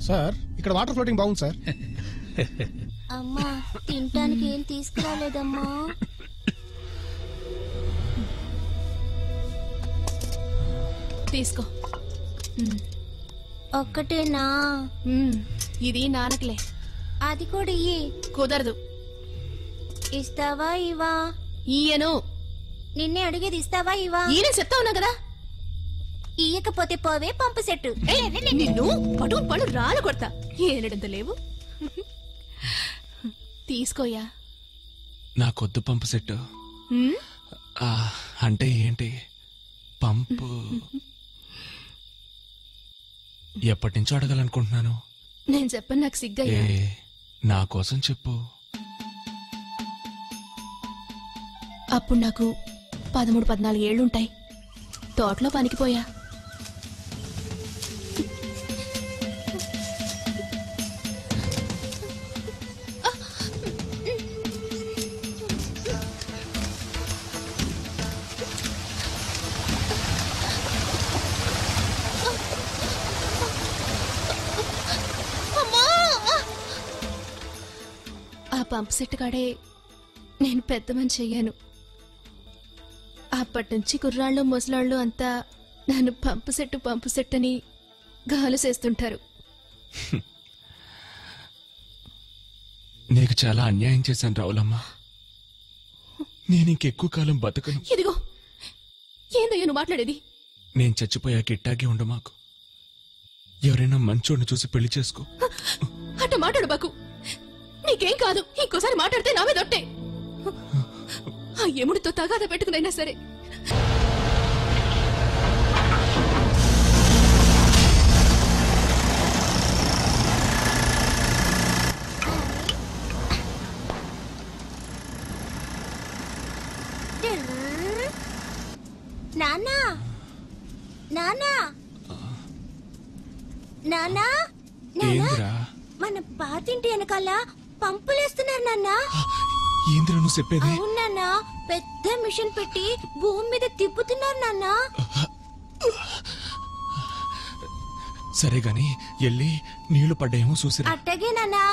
Sir ఇక్కడ water floating బాగుంది sir అమ్మా తినటానికి ఏం తీసుకురాలేదమ్మా తీసుకో ఒక్కటేనా మ్మ్. ఇది నానకలే అది కూడా ఇయ్యి కుదరదు ఇస్తావా ఇవా ఈయను నిన్నే అడిగేది ఇస్తావా ఇవా ఈయన చెప్తా ఉన్నా కదా ఇయ్యకపోతే పోవే పంపు సెట్టు ఏయ్, నిన్ను పడు పడు రాలు కొడతా ఏనడంత లేవు తీసుకోయా నాకొద్దు పంపు సెట్ మ్మ్? ఆ, అంటే ఏంటి పంపు ఎప్పటి నుంచో అడగాలనుకుంటున్నాను నేను చెప్పను నాకు ఏ సిగ్గయ్యా నా కోసం చెప్పు అప్పుడు నాకు పదమూడు పద్నాలుగు ఏళ్లుంటాయి తోటలో పనికిపోయా ఆ పంప్ సెట్ కాడే నేను పెద్ద మనిషి అయ్యాను అప్పటి నుంచి కుర్రాళ్ళు ముసలాళ్ళు అంతా నన్ను పంపు సెట్టు పంపు సెట్ అని గాలు చేస్తుంటారు నీకు చాలా అన్యాయం చేశాను రావులమ్మ నేను ఇంకెక్కువ కాలం బతకను ఇదిగో ఏందయ్యా నువ్వు మాట్లాడేది నేను చచ్చిపోయాక ఇట్టాగే ఉండు మాకు ఎవరైనా మంచోడిని చూసి పెళ్లి చేసుకో అట్ట మాట్లాడు బాకు నీకేం కాదు ఇంకోసారి మాట్లాడితే నా మీద ఒట్టే ఆ ఎముడితో తగాద పెట్టుకునైనా సరే నానా నానా నానా నానా ఏందిరా మన పాతింటి వెనకాల పంపులేస్తున్నారు నాన్నా ఏందిరా నువ్వు చెప్పేది అవును నాన్నా పెద్ద మిషన్ పెట్టి భూమి మీద తిప్పుతున్నారు నాన్నా సరే గాని ఎల్లి నీళ్లు పడ్డాయేమో చూసిరా అట్టగే నాన్నా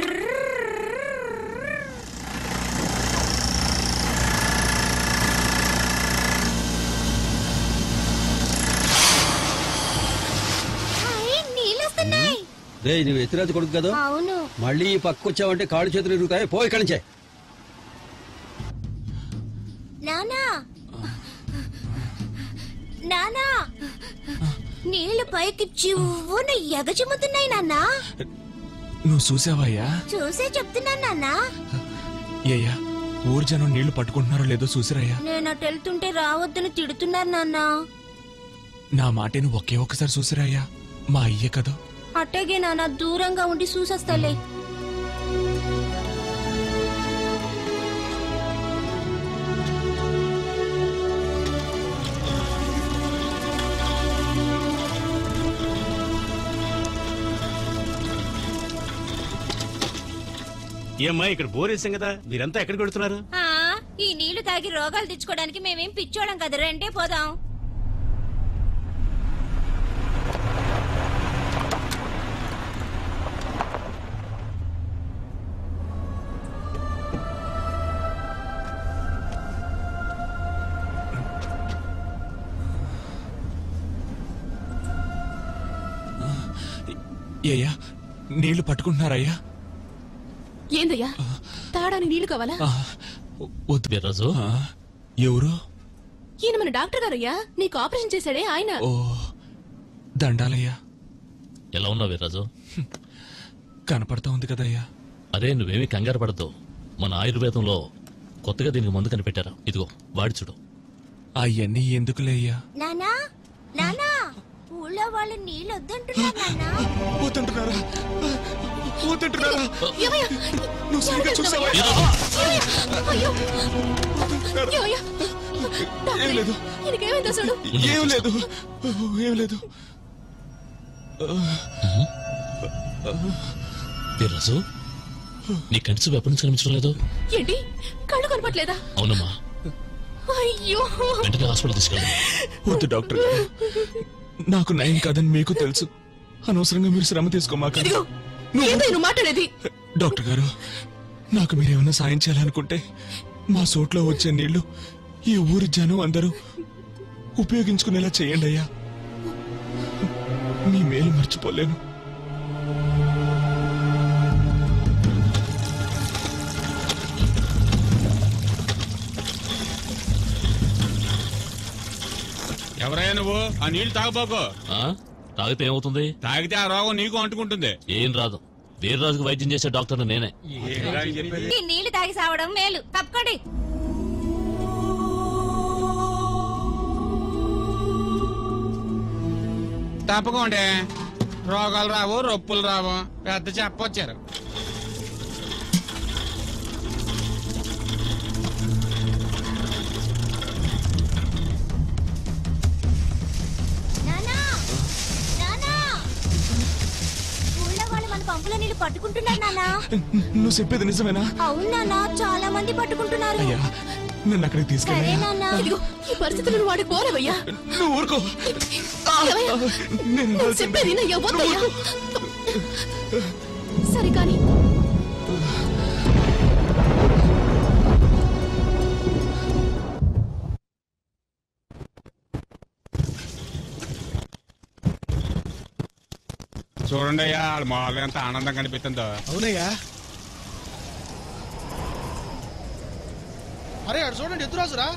నీళ్ళు వస్తున్నాయి రే నువ్వు ఎత్తిరాజు కొడుకు కదా అవును మళ్ళీ ఈ పక్క వచ్చావంటే కాళ్ళు చేతులు ఇరుగుతాయి పో ఇక్కడి నుంచే నానా నానా నీళ్లు పైకి చివ్వున ఎగచిమ్ముతున్నాయి నాన్నా నువ్వు చూసావయ్యా చూసే చెప్తున్నాను నాన్నా ఏయ్యా ఊరు జనం నీళ్లు పట్టుకుంటున్నారో లేదో చూసిరయ్యా నేను అటు వెళ్తుంటే రావద్దని తిడుతున్నారు నాన్నా నా మాటని ఒకే ఒక్కసారి చూసిరయ్యా మా అయ్యే కదా అట్టగే నాన్న దూరంగా ఉండి చూసొస్తాలే ఏమ్మా ఇక్కడ బోరేసాం కదా మీరంతా ఎక్కడికి వెళ్తున్నారు ఆ, ఈ నీళ్లు తాగి రోగాలు తెచ్చుకోవడానికి మేమేం పిచ్చోడం కదా రెండే పోదాం ఏయ్యా నీళ్లు పట్టుకుంటున్నారయ్యా ఏందయ్యా తాడానికి నీళ్లు కావాలా ఆ, వద్దు బిర్రాజు ఆ, ఎవరు ఈయన మన డాక్టర్ గారయ్యా నీకు ఆపరేషన్ చేశాడే ఆయన ఓ దండాలయ్యా ఎలా ఉన్నావు వీర్రాజు కనపడతా ఉంది కదయ్యా అరే నువ్వేమీ కంగారు పడద్దు మన ఆయుర్వేదంలో కొత్తగా దీనికి మందు కనిపెట్టారా ఇదిగో వాడి చూడు అవన్నీ ఎందుకులే అయ్యా నానా నానా ఊళ్ళో వాళ్ళు నీళ్ళు వద్దంటున్నారు నాన్నా వద్దంటున్నారా వద్దంటున్నారా ఏమయ్యా? నువ్వు సరిగ్గా చూసావా అయ్యో ఏమయ్యా? ఏం లేదు ఈయనకేమైందో చూడు ఏం లేదు ఏం లేదు వీర్రాజు నీ కంటి ఎప్పటి నుంచి కనిపించడం లేదు ఏంటి కళ్ళు కనపట్లేదా అవునమ్మా అయ్యో వెంటనే హాస్పిటల్ తీసుకెళ్ళి వద్దు డాక్టర్ గారు నాకు నయం కాదని మీకు తెలుసు అనవసరంగా మీరు శ్రమ తీసుకోమాక ఇదిగో ఏందో నువ్వు మాట్లాడేది డాక్టర్ గారు నాకు మీరేమన్నా సాయం చేయాలనుకుంటే మా సోట్లో వచ్చే నీళ్లు ఈ ఊరి జనం అందరూ ఉపయోగించుకునేలా చేయండి అయ్యా మీ మేలు మర్చిపోలేను ఎవరయ్యా నువ్వు ఆ నీళ్లు తాగబోకు ఆ? తాగితే ఏమవుతుంది తాగితే ఆ రోగం నీకు అంటుకుంటుంది ఏం రాదు వీర్రాజుకు వైద్యం చేసే డాక్టర్ నేనే ఈ నీళ్లు తాగి సావడం మేలు తప్పకండి తప్పకోండి రోగాలు రావు రొప్పులు రావు పెద్ద చెప్పొచ్చారు నానా నానా ఊళ్ళో వాళ్ళు మన పంపులో నీళ్లు పట్టుకుంటున్నారు నానా నువ్వు చెప్పేది నిజమేనా అవును నానా చాలా మంది పట్టుకుంటున్నారు అయ్యా నన్ను అక్కడికి సరే తీసుకెళ్ళా నాన్నా ఇదిగో ఈ పరిస్థితులను వాడికి పోలేవయ్యా నువ్వు ఊరుకో ఏమయ్యా? నేను నువ్వు ఉండాల్సిందే. చెప్పేది వినయ్యా, వద్దయ్యా. సరే కానీ చూడండి అయ్యా వాళ్ళ మామూలుగా ఎంత ఆనందం కనిపిస్తుందో అవునయ్యా అరే అడు చూడండి ఎదురాజురా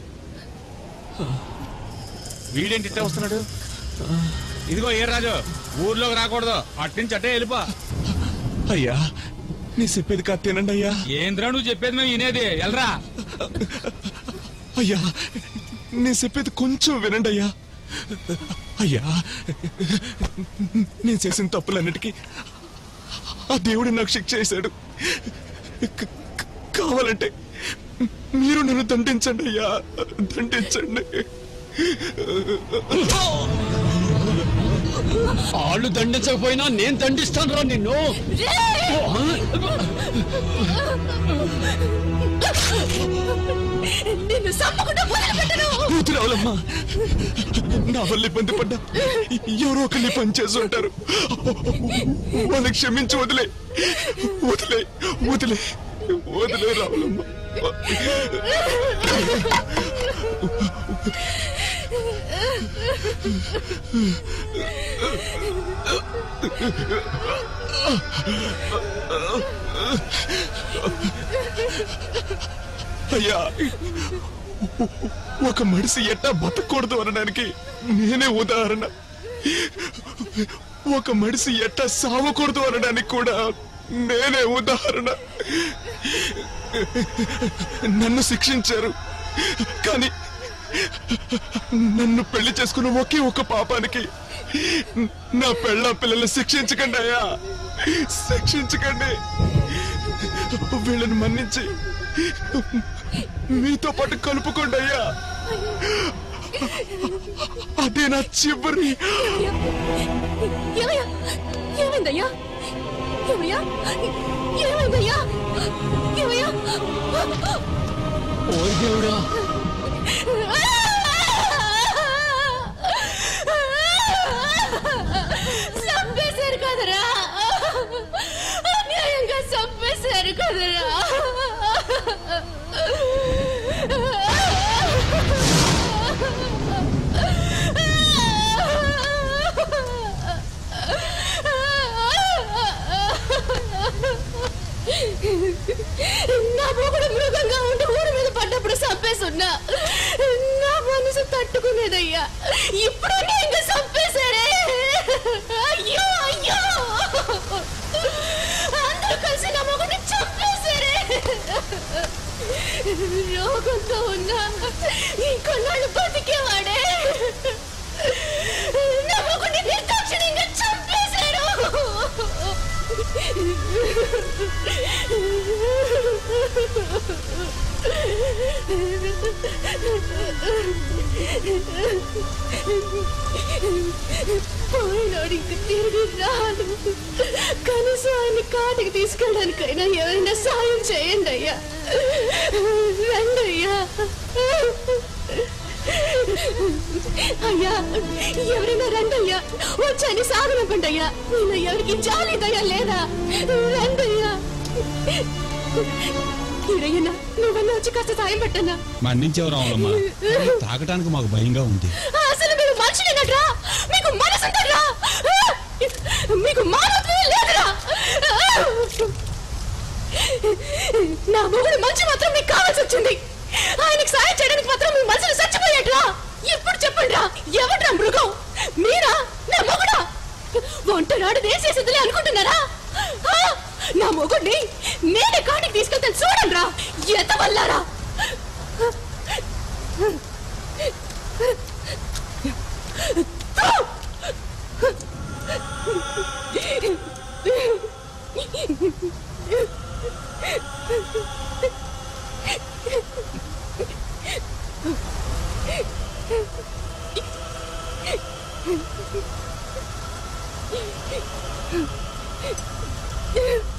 వీడేంటి ఇట్టే వస్తున్నాడు ఇదిగో ఏ రాజు ఊర్లోకి రాకూడదు అట్నుంచి అట్టే వెళ్ళిపో అయ్యా నీ చెప్పేది కాదు తినండి అయ్యా ఏంద్రా నువ్వు చెప్పేది మేము వినేది వెళ్ళరా అయ్యా నేను చెప్పేది కొంచెం వినండి అయ్యా అయ్యా నేను చేసిన తప్పులన్నిటికీ ఆ దేవుడు నాకు శిక్ష చేశాడు క- క- కావాలంటే మీరు నన్ను దండించండి అయ్యా దండించండి వాళ్ళు దండించకపోయినా నేను దండిస్తాను రా నిన్ను నిన్ను చంపకుండా వదిలిపెట్టను కూతురావులమ్మా నా వల్ల ఇబ్బంది పడ్డా ఎవరో ఒకరిని పని చేసి ఉంటారు వాళ్ళని క్షమించి వదిలే వదిలే వదిలే వదిలే రావులమ్మ అయ్యా ఒక మనిషి ఎట్టా బతకూడదు అనడానికి నేనే ఉదాహరణ ఒక మనిషి ఎట్టా సావకూడదు అనడానికి కూడా నేనే ఉదాహరణ నన్ను శిక్షించారు కానీ నన్ను పెళ్లి చేసుకున్న ఒకే ఒక పాపానికి నా పెళ్ళ పిల్లల్ని శిక్షించకండి అయ్యా శిక్షించకండి వీళ్ళని మన్నించి మీతో పాటు కలుపుకోండి అయ్యా అదే నా చివరి ఏమయ్యా ఏమైందయ్యా ఏమయ్యా ఏమైందయ్యా ఏమయ్యా ఓ దేవుడా చంపేశారు కదరా అన్యాయంగా చంపేశారు కదరా నా మొగుడు మృగంగా ఉండి ఊరి మీద పడ్డప్పుడు చంపేసున్నా నా మనసు తట్టుకునేదయ్యా ఇప్పుడు నేను చంపేశారే అయ్యో అయ్యో అందరూ కలిసి నా మొగుడిని చంపేశారే రోగంతో ఉన్నా ఇంకొన్నాళ్ళు బతికేవాడే నా మొగుడిని నిర్దాక్షిణ్యంగా చంపేశారు పోయినాడు ఇంక తిరిగి రాడు కనీసం ఆయన కాటికి తీసుకెళ్ళడానికైనా ఎవరైనా సాయం చేయండి అయ్యా రండి అయ్యా అయ్యా ఎవరైనా రండయ్యా వచ్చని సాగనంపండి అయ్యా నేను ఎవరికి జాలి దయ లేదా రండయ్యా ఈరయ్యనా నువ్వన్నా వచ్చి కాస్త సాయం పెట్టన్నా మన్నించేవు రావులమ్మా తాగటానికి మాకు భయంగా ఉంది అసలు మీరు మనుషులేనట్రా మీకు మనసు ఉందట్రా మీకు మానవత్వమే లేదురా నా మొగుడు మంచి మాత్రం మీకు కావాల్సి వచ్చింది ఆయనకి సాయం చేయడానికి మాత్రం మీ మనసులు చచ్చిపోయేట్రా ఇప్పుడు చెప్పండి రా ఎవడ్రా మృగం మీరా నా మొగుడా ఒంటరాడు వేసేసిందిలే అనుకుంటున్నారా ఆ? నా మొగుడిని నేనే కాటికి తీసుకెళ్తాను చూడండి రా ఎంత వల్లారా ఆ